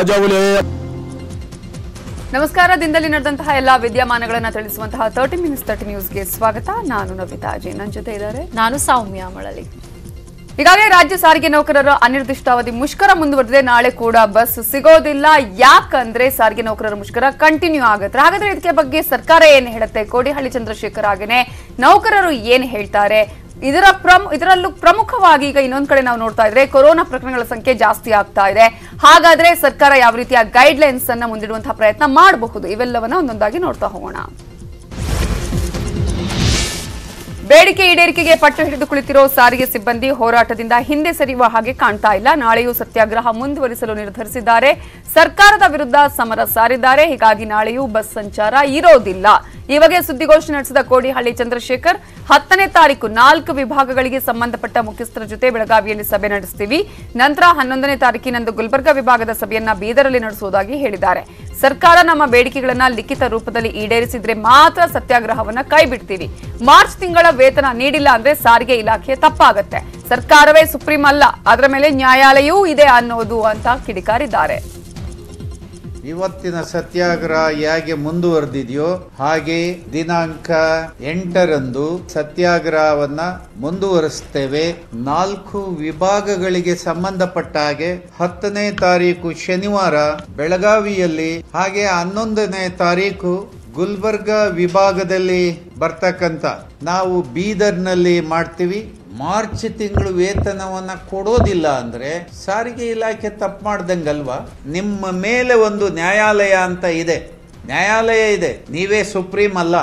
ರಾಜಾವಳಿ ನಮಸ್ಕಾರ ದಿನದಲ್ಲಿ ನಡೆದಂತಹ ಎಲ್ಲಾ ವಿದ್ಯಮಾನಗಳನ್ನ ತಿಳಿಸುವಂತಹ ತರ್ಟಿ ಮಿನಿಟ್ಸ್ ತರ್ಟಿ ನ್ಯೂಸ್ಗೆ ಸ್ವಾಗತ ನಾನು ನವಿತಾ ಅಜಯ್ ನನ್ನ ಜೊತೆ ಇದ್ದಾರೆ ನಾನು ಸೌಮ್ಯ ಮಳಲಿ ಈಗಾಗಲೇ ರಾಜ್ಯ ಸಾರಿಗೆ ನೌಕರರ ಅನಿರ್ದಿಷ್ಟಾವಧಿ ಮುಷ್ಕರ ಮುಂದುವರೆದಿದೆ ನಾಳೆ ಕೂಡ ಬಸ್ ಸಿಗೋದಿಲ್ಲ ಯಾಕಂದ್ರೆ ಸಾರಿಗೆ ನೌಕರರ ಮುಷ್ಕರ ಕಂಟಿನ್ಯೂ ಆಗುತ್ತೆ ಹಾಗಾದ್ರೆ ಇದಕ್ಕೆ ಬಗ್ಗೆ ಸರ್ಕಾರ ಏನ್ ಹೇಳುತ್ತೆ ಕೋಡಿಹಳ್ಳಿ ಚಂದ್ರಶೇಖರ್ ಹಾಗೇನೆ ನೌಕರರು ಏನ್ ಹೇಳ್ತಾರೆ ಇದರ ಪ್ರಮ್ ಇದರಲ್ಲೂ ಪ್ರಮುಖವಾಗಿ ಈಗ ಇನ್ನೊಂದ್ ಕಡೆ ನಾವು ನೋಡ್ತಾ ಇದ್ರೆ ಕೊರೋನಾ ಪ್ರಕರಣಗಳ ಸಂಖ್ಯೆ ಜಾಸ್ತಿ ಆಗ್ತಾ ಇದೆ ಹಾಗಾದ್ರೆ ಸರ್ಕಾರ ಯಾವ ರೀತಿಯ ಗೈಡ್ ಲೈನ್ಸ್ ಅನ್ನ ಮುಂದಿಡುವಂತಹ ಪ್ರಯತ್ನ ಮಾಡಬಹುದು ಇವೆಲ್ಲವನ್ನ ಒಂದೊಂದಾಗಿ ನೋಡ್ತಾ ಹೋಗೋಣ ಬೇಡಿಕೆ ಈಡೇರಿಕೆಗೆ ಪಟ್ಟು ಹಿಡಿದು ಕುಳಿತಿರೋ ಸಾರಿಗೆ ಸಿಬ್ಬಂದಿ ಹೋರಾಟದಿಂದ ಹಿಂದೆ ಸರಿಯುವ ಹಾಗೆ ಕಾಣ್ತಾ ಇಲ್ಲ ನಾಳೆಯೂ ಸತ್ಯಾಗ್ರಹ ಮುಂದುವರಿಸಲು ನಿರ್ಧರಿಸಿದ್ದಾರೆ ಸರ್ಕಾರದ ವಿರುದ್ಧ ಸಮರ ಸಾರಿದ್ದಾರೆ ಹೀಗಾಗಿ ನಾಳೆಯೂ ಬಸ್ ಸಂಚಾರ ಇರೋದಿಲ್ಲ ಈ ಬಗ್ಗೆ ಸುದ್ದಿಗೋಷ್ಠಿ ನಡೆಸಿದ ಕೋಡಿಹಳ್ಳಿ ಚಂದ್ರಶೇಖರ್ ಹತ್ತನೇ ತಾರೀಕು ನಾಲ್ಕು ವಿಭಾಗಗಳಿಗೆ ಸಂಬಂಧಪಟ್ಟ ಮುಖ್ಯಸ್ಥರ ಜೊತೆ ಬೆಳಗಾವಿಯಲ್ಲಿ ಸಭೆ ನಡೆಸ್ತೀವಿ ನಂತರ ಹನ್ನೊಂದನೇ ತಾರೀಕಿನಂದು ಗುಲ್ಬರ್ಗ ವಿಭಾಗದ ಸಭೆಯನ್ನ ಬೀದರಲ್ಲಿ ನಡೆಸುವುದಾಗಿ ಹೇಳಿದ್ದಾರೆ ಸರ್ಕಾರ ನಮ್ಮ ಬೇಡಿಕೆಗಳನ್ನ ಲಿಖಿತ ರೂಪದಲ್ಲಿ ಈಡೇರಿಸಿದ್ರೆ ಮಾತ್ರ ಸತ್ಯಾಗ್ರಹವನ್ನ ಕೈಬಿಡ್ತೀವಿ ಮಾರ್ಚ್ ತಿಂಗಳ ವೇತನ ನೀಡಿಲ್ಲ ಅಂದ್ರೆ ಸಾರಿಗೆ ಇಲಾಖೆ ತಪ್ಪಾಗತ್ತೆ ಸರ್ಕಾರವೇ ಸುಪ್ರೀಂ ಅಲ್ಲ ಅದರ ಮೇಲೆ ನ್ಯಾಯಾಲಯವೂ ಇದೆ ಅನ್ನೋದು ಅಂತ ಕಿಡಿಕಾರಿದ್ದಾರೆ ಇವತ್ತಿನ ಸತ್ಯಾಗ್ರಹ ಹೇಗೆ ಮುಂದುವರೆದಿದೆಯೋ ಹಾಗೆ ದಿನಾಂಕ ಎಂಟರಂದು ಸತ್ಯಾಗ್ರಹವನ್ನ ಮುಂದುವರಿಸ್ತೇವೆ ನಾಲ್ಕು ವಿಭಾಗಗಳಿಗೆ ಸಂಬಂಧಪಟ್ಟ ಹಾಗೆ ಹತ್ತನೇ ತಾರೀಕು ಶನಿವಾರ ಬೆಳಗಾವಿಯಲ್ಲಿ ಹಾಗೆ ಹನ್ನೊಂದನೇ ತಾರೀಕು ಗುಲ್ಬರ್ಗ ವಿಭಾಗದಲ್ಲಿ ಬರ್ತಕ್ಕಂಥ ನಾವು ಬೀದರ್ನಲ್ಲಿ ಮಾಡ್ತೀವಿ ಮಾರ್ಚ್ ತಿಂಗಳು ವೇತನವನ್ನ ಕೊಡೋದಿಲ್ಲ ಅಂದ್ರೆ ಸಾರಿಗೆ ಇಲಾಖೆ ತಪ್ಪು ಮಾಡ್ದಂಗಲ್ವಾ ನಿಮ್ಮ ಮೇಲೆ ಒಂದು ನ್ಯಾಯಾಲಯ ಅಂತ ಇದೆ ನ್ಯಾಯಾಲಯ ಇದೆ ನೀವೇ ಸುಪ್ರೀಂ ಅಲ್ಲ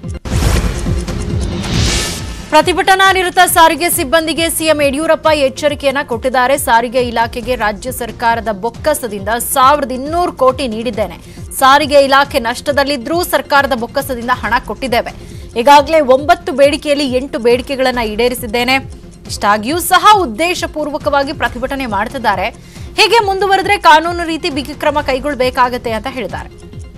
ಪ್ರತಿಭಟನಾ ನಿರತ ಸಾರಿಗೆ ಸಿಬ್ಬಂದಿಗೆ ಸಿಎಂ ಯಡಿಯೂರಪ್ಪ ಎಚ್ಚರಿಕೆಯನ್ನ ಕೊಟ್ಟಿದ್ದಾರೆ ಸಾರಿಗೆ ಇಲಾಖೆಗೆ ರಾಜ್ಯ ಸರ್ಕಾರದ ಬೊಕ್ಕಸದಿಂದ ಸಾವಿರದ ಇನ್ನೂರು ಕೋಟಿ ನೀಡಿದ್ದೇನೆ ಸಾರಿಗೆ ಇಲಾಖೆ ನಷ್ಟದಲ್ಲಿದ್ರೂ ಸರ್ಕಾರದ ಬೊಕ್ಕಸದಿಂದ ಹಣ ಕೊಟ್ಟಿದ್ದೇವೆ ಈಗಾಗಲೇ ಒಂಬತ್ತು ಬೇಡಿಕೆಯಲ್ಲಿ ಎಂಟು ಬೇಡಿಕೆಗಳನ್ನ ಈಡೇರಿಸಿದ್ದೇನೆ ಇಷ್ಟಾಗಿಯೂ ಸಹ ಉದ್ದೇಶಪೂರ್ವಕವಾಗಿ ಪ್ರತಿಭಟನೆ ಮಾಡ್ತಿದ್ದಾರೆ ಹೀಗೆ ಮುಂದುವರೆದ್ರೆ ಕಾನೂನು ರೀತಿ ಬಿಗಿ ಕ್ರಮ ಕೈಗೊಳ್ಳಬೇಕಾಗತ್ತೆ ಅಂತ ಹೇಳಿದ್ದಾರೆ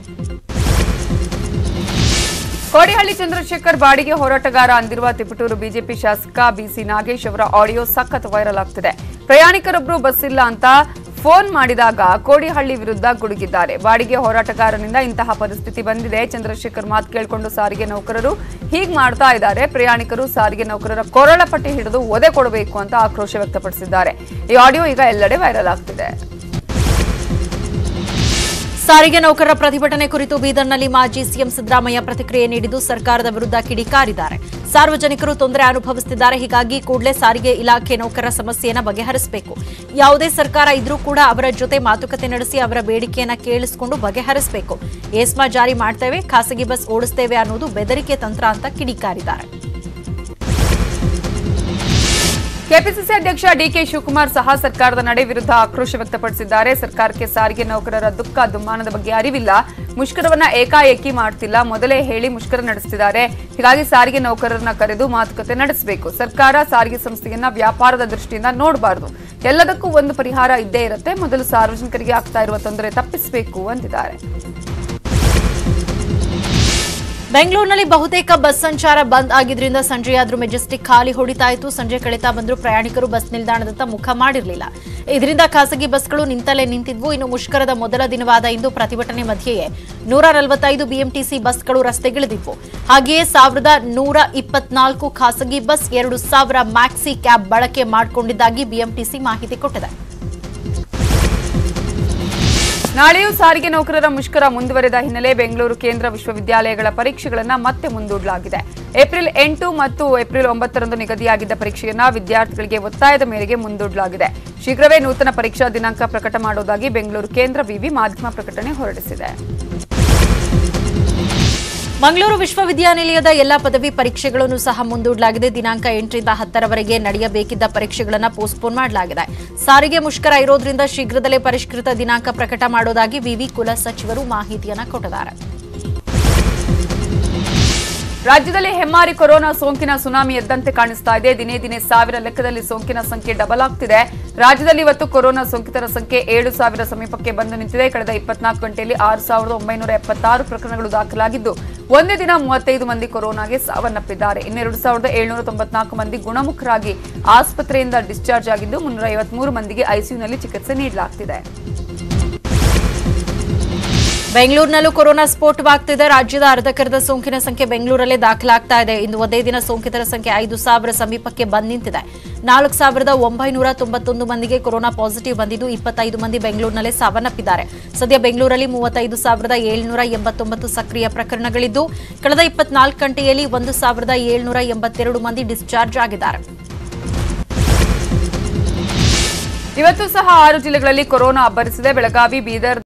ಕೋಡಿಹಳ್ಳಿ ಚಂದ್ರಶೇಖರ್ ಬಾಡಿಗೆ ಹೋರಾಟಗಾರ ಅಂದಿರುವ ತಿಪಟೂರು ಬಿಜೆಪಿ ಶಾಸಕ ಬಿಸಿ ನಾಗೇಶ್ ಅವರ ಆಡಿಯೋ ಸಖತ್ ವೈರಲ್ ಆಗ್ತಿದೆ ಪ್ರಯಾಣಿಕರೊಬ್ರು ಬಸ್ ಇಲ್ಲ ಅಂತ ಫೋನ್ ಮಾಡಿದಾಗ ಕೋಡಿಹಳ್ಳಿ ವಿರುದ್ಧ ಗುಡುಗಿದ್ದಾರೆ ಬಾಡಿಗೆ ಹೋರಾಟಗಾರನಿಂದ ಇಂತಹ ಪರಿಸ್ಥಿತಿ ಬಂದಿದೆ ಚಂದ್ರಶೇಖರ್ ಮಾತು ಕೇಳಿಕೊಂಡು ಸಾರಿಗೆ ನೌಕರರು ಹೀಗ್ ಮಾಡ್ತಾ ಇದ್ದಾರೆ ಪ್ರಯಾಣಿಕರು ಸಾರಿಗೆ ನೌಕರರ ಕೊರಳ ಪಟ್ಟಿ ಹಿಡಿದು ಒದೆ ಕೊಡಬೇಕು ಅಂತ ಆಕ್ರೋಶ ವ್ಯಕ್ತಪಡಿಸಿದ್ದಾರೆ ಈ ಆಡಿಯೋ ಈಗ ಎಲ್ಲೆಡೆ ವೈರಲ್ ಆಗ್ತಿದೆ ಸಾರಿಗೆ ನೌಕರರ ಪ್ರತಿಭಟನೆ ಕುರಿತು ಬೀದರ್ನಲ್ಲಿ ಮಾಜಿ ಸಿಎಂ ಸಿದ್ದರಾಮಯ್ಯ ಪ್ರತಿಕ್ರಿಯೆ ನೀಡಿದ್ದು ಸರ್ಕಾರದ ವಿರುದ್ಧ ಕಿಡಿಕಾರಿದ್ದಾರೆ ಸಾರ್ವಜನಿಕರು ತೊಂದರೆ ಅನುಭವಿಸುತ್ತಿದ್ದಾರೆ ಹೀಗಾಗಿ ಕೂಡಲೇ ಸಾರಿಗೆ ಇಲಾಖೆ ನೌಕರರ ಸಮಸ್ಯೆಯನ್ನು ಬಗೆಹರಿಸಬೇಕು ಯಾವುದೇ ಸರ್ಕಾರ ಇದ್ರೂ ಕೂಡ ಅವರ ಜೊತೆ ಮಾತುಕತೆ ನಡೆಸಿ ಅವರ ಬೇಡಿಕೆಯನ್ನ ಕೇಳಿಸಿಕೊಂಡು ಬಗೆಹರಿಸಬೇಕು ಏಸ್ಮಾ ಜಾರಿ ಮಾಡ್ತೇವೆ ಖಾಸಗಿ ಬಸ್ ಓಡಿಸ್ತೇವೆ ಅನ್ನೋದು ಬೆದರಿಕೆ ತಂತ್ರ ಅಂತ ಕಿಡಿಕಾರಿದ್ದಾರೆ ಕೆಪಿಸಿಸಿ ಅಧ್ಯಕ್ಷ ಡಿಕೆ ಶಿವಕುಮಾರ್ ಸಹ ಸರ್ಕಾರದ ನಡೆ ವಿರುದ್ಧ ಆಕ್ರೋಶ ವ್ಯಕ್ತಪಡಿಸಿದ್ದಾರೆ ಸರ್ಕಾರಕ್ಕೆ ಸಾರಿಗೆ ನೌಕರರ ದುಃಖ ದುಮ್ಮಾನದ ಬಗ್ಗೆ ಅರಿವಿಲ್ಲ ಮುಷ್ಕರವನ್ನ ಏಕಾಏಕಿ ಮಾಡ್ತಿಲ್ಲ ಮೊದಲೇ ಹೇಳಿ ಮುಷ್ಕರ ನಡೆಸುತ್ತಿದ್ದಾರೆ ಹೀಗಾಗಿ ಸಾರಿಗೆ ನೌಕರರನ್ನ ಕರೆದು ಮಾತುಕತೆ ನಡೆಸಬೇಕು ಸರ್ಕಾರ ಸಾರಿಗೆ ಸಂಸ್ಥೆಯನ್ನ ವ್ಯಾಪಾರದ ದೃಷ್ಟಿಯಿಂದ ನೋಡಬಾರದು ಎಲ್ಲದಕ್ಕೂ ಒಂದು ಪರಿಹಾರ ಇದ್ದೇ ಇರುತ್ತೆ ಮೊದಲು ಸಾರ್ವಜನಿಕರಿಗೆ ಆಗ್ತಾ ಇರುವ ತೊಂದರೆ ತಪ್ಪಿಸಬೇಕು ಅಂದಿದ್ದಾರೆ ಬೆಂಗಳೂರಿನಲ್ಲಿ ಬಹುತೇಕ ಬಸ್ ಸಂಚಾರ ಬಂದ್ ಆಗಿದ್ರಿಂದ ಸಂಜೆಯಾದ್ರೂ ಮೆಜೆಸ್ಟಿಕ್ ಖಾಲಿ ಹೊಡಿತಾ ಇತ್ತು ಸಂಜೆ ಕಳೀತಾ ಬಂದರೂ ಪ್ರಯಾಣಿಕರು ಬಸ್ ನಿಲ್ದಾಣದತ್ತ ಮುಖ ಮಾಡಿರಲಿಲ್ಲ ಇದರಿಂದ ಖಾಸಗಿ ಬಸ್ಗಳು ನಿಂತಲೇ ನಿಂತಿದ್ವು ಇನ್ನು ಮುಷ್ಕರದ ಮೊದಲ ದಿನವಾದ ಇಂದು ಪ್ರತಿಭಟನೆ ಮಧ್ಯೆಯೇ ನೂರ ನಲವತ್ತೈದು ಬಿಎಂಟಿಸಿ ಬಸ್ಗಳು ರಸ್ತೆಗಿಳಿದಿದ್ವು ಹಾಗೆಯೇ ಸಾವಿರದ ನೂರ ಇಪ್ಪತ್ನಾಲ್ಕು ಖಾಸಗಿ ಬಸ್ ಎರಡು ಸಾವಿರ ಮ್ಯಾಕ್ಸಿ ಕ್ಯಾಬ್ ಬಳಕೆ ಮಾಡಿಕೊಂಡಿದ್ದಾಗಿ ಬಿಎಂಟಿಸಿ ಮಾಹಿತಿ ಕೊಟ್ಟಿದೆ ನಾಳೆಯೂ ಸಾರಿಗೆ ನೌಕರರ ಮುಷ್ಕರ ಮುಂದುವರೆದ ಹಿನ್ನೆಲೆ ಬೆಂಗಳೂರು ಕೇಂದ್ರ ವಿಶ್ವವಿದ್ಯಾಲಯಗಳ ಪರೀಕ್ಷೆಗಳನ್ನ ಮತ್ತೆ ಮುಂದೂಡಲಾಗಿದೆ ಏಪ್ರಿಲ್ ಎಂಟು ಮತ್ತು ಏಪ್ರಿಲ್ ಒಂಬತ್ತರಂದು ನಿಗದಿಯಾಗಿದ್ದ ಪರೀಕ್ಷೆಯನ್ನ ವಿದ್ಯಾರ್ಥಿಗಳಿಗೆ ಒತ್ತಾಯದ ಮೇರೆಗೆ ಮುಂದೂಡಲಾಗಿದೆ ಶೀಘ್ರವೇ ನೂತನ ಪರೀಕ್ಷಾ ದಿನಾಂಕ ಪ್ರಕಟ ಮಾಡುವುದಾಗಿ ಬೆಂಗಳೂರು ಕೇಂದ್ರ ವಿವಿ ಮಾಧ್ಯಮ ಪ್ರಕಟಣೆ ಹೊರಡಿಸಿದೆ ಮಂಗಳೂರು ವಿಶ್ವವಿದ್ಯಾನಿಲಯದ ಎಲ್ಲ ಪದವಿ ಪರೀಕ್ಷೆಗಳನ್ನು ಸಹ ಮುಂದೂಡಲಾಗಿದೆ ದಿನಾಂಕ ಎಂಟರಿಂದ ಹತ್ತರವರೆಗೆ ನಡೆಯಬೇಕಿದ್ದ ಪರೀಕ್ಷೆಗಳನ್ನು ಪೋಸ್ಟ್ಪೋನ್ ಮಾಡಲಾಗಿದೆ ಸಾರಿಗೆ ಮುಷ್ಕರ ಇರೋದ್ರಿಂದ ಶೀಘ್ರದಲ್ಲೇ ಪರಿಷ್ಕೃತ ದಿನಾಂಕ ಪ್ರಕಟ ಮಾಡೋದಾಗಿ ವಿವಿ ಕುಲ ಸಚಿವರು ಮಾಹಿತಿಯನ್ನ ಕೊಟ್ಟಿದ್ದಾರೆ ರಾಜ್ಯದಲ್ಲಿ ಹೆಮ್ಮಾರಿ ಕೊರೋನಾ ಸೋಂಕಿನ ಸುನಾಮಿ ಎದ್ದಂತೆ ಕಾಣಿಸ್ತಾ ಇದೆ ದಿನೇ ದಿನೇ ಸಾವಿರ ಲೆಕ್ಕದಲ್ಲಿ ಸೋಂಕಿನ ಸಂಖ್ಯೆ ಡಬಲ್ ಆಗ್ತಿದೆ ರಾಜ್ಯದಲ್ಲಿ ಇವತ್ತು ಕೊರೋನಾ ಸೋಂಕಿತರ ಸಂಖ್ಯೆ ಏಳು ಸಾವಿರ ಸಮೀಪಕ್ಕೆ ಬಂದು ನಿಂತಿದೆ ಕಳೆದ ಇಪ್ಪತ್ನಾಲ್ಕು ಗಂಟೆಯಲ್ಲಿ ಆರು ಸಾವಿರದ ಒಂಬೈನೂರ ಎಪ್ಪತ್ತಾರು ಪ್ರಕರಣಗಳು ದಾಖಲಾಗಿದ್ದು ಒಂದೇ ದಿನ ಮೂವತ್ತೈದು ಮಂದಿ ಕೊರೋನಾಗೆ ಸಾವನ್ನಪ್ಪಿದ್ದಾರೆ ಇನ್ನೆರಡು ಸಾವಿರದ ಏಳ್ನೂರ ತೊಂಬತ್ನಾಲ್ಕು ಮಂದಿ ಗುಣಮುಖರಾಗಿ ಆಸ್ಪತ್ರೆಯಿಂದ ಡಿಸ್ಚಾರ್ಜ್ ಆಗಿದ್ದು ಮುನ್ನೂರ ಐವತ್ಮೂರು ಮಂದಿಗೆ ಐಸಿಯುನಲ್ಲಿ ಚಿಕಿತ್ಸೆ ನೀಡಲಾಗ್ತಿದೆ ಬೆಂಗಳೂರಿನಲ್ಲೂ ಕೊರೋನಾ ಸ್ಫೋಟವಾಗ್ತಿದೆ ರಾಜ್ಯದ ಅರ್ಧಕರ್ಧ ಸೋಂಕಿನ ಸಂಖ್ಯೆ ಬೆಂಗಳೂರಲ್ಲೇ ದಾಖಲಾಗ್ತಾ ಇದೆ ಇಂದು ಒಂದೇ ದಿನ ಸೋಂಕಿತರ ಸಂಖ್ಯೆ ಐದು ಸಾವಿರ ಸಮೀಪಕ್ಕೆ ಬಂದ್ ನಿಂತಿದೆ ನಾಲ್ಕು ಸಾವಿರದ ಒಂಬೈನೂರ ತೊಂಬತ್ತೊಂದು ಮಂದಿಗೆ ಕೊರೋನಾ ಪಾಸಿಟಿವ್ ಬಂದಿದ್ದು ಇಪ್ಪತ್ತೈದು ಮಂದಿ ಬೆಂಗಳೂರಿನಲ್ಲೇ ಸಾವನ್ನಪ್ಪಿದ್ದಾರೆ ಸದ್ಯ ಬೆಂಗಳೂರಲ್ಲಿ ಮೂವತ್ತೈದು ಸಾವಿರದ ಏಳ್ನೂರ ಎಂಬತ್ತೊಂಬತ್ತು ಸಕ್ರಿಯ ಪ್ರಕರಣಗಳಿದ್ದು ಕಳೆದ ಇಪ್ಪತ್ನಾಲ್ಕು ಗಂಟೆಯಲ್ಲಿ ಒಂದು ಸಾವಿರದ ಏಳ್ನೂರ ಎಂಬತ್ತೆರಡು ಮಂದಿ ಡಿಸ್ಚಾರ್ಜ್ ಆಗಿದ್ದಾರೆ ಇವತ್ತು ಸಹ ಆರು ಜಿಲ್ಲೆಗಳಲ್ಲಿ ಕೊರೋನಾ ಅಬ್ಬರಿಸಿದೆ ಬೆಳಗಾವಿ ಬೀದರ್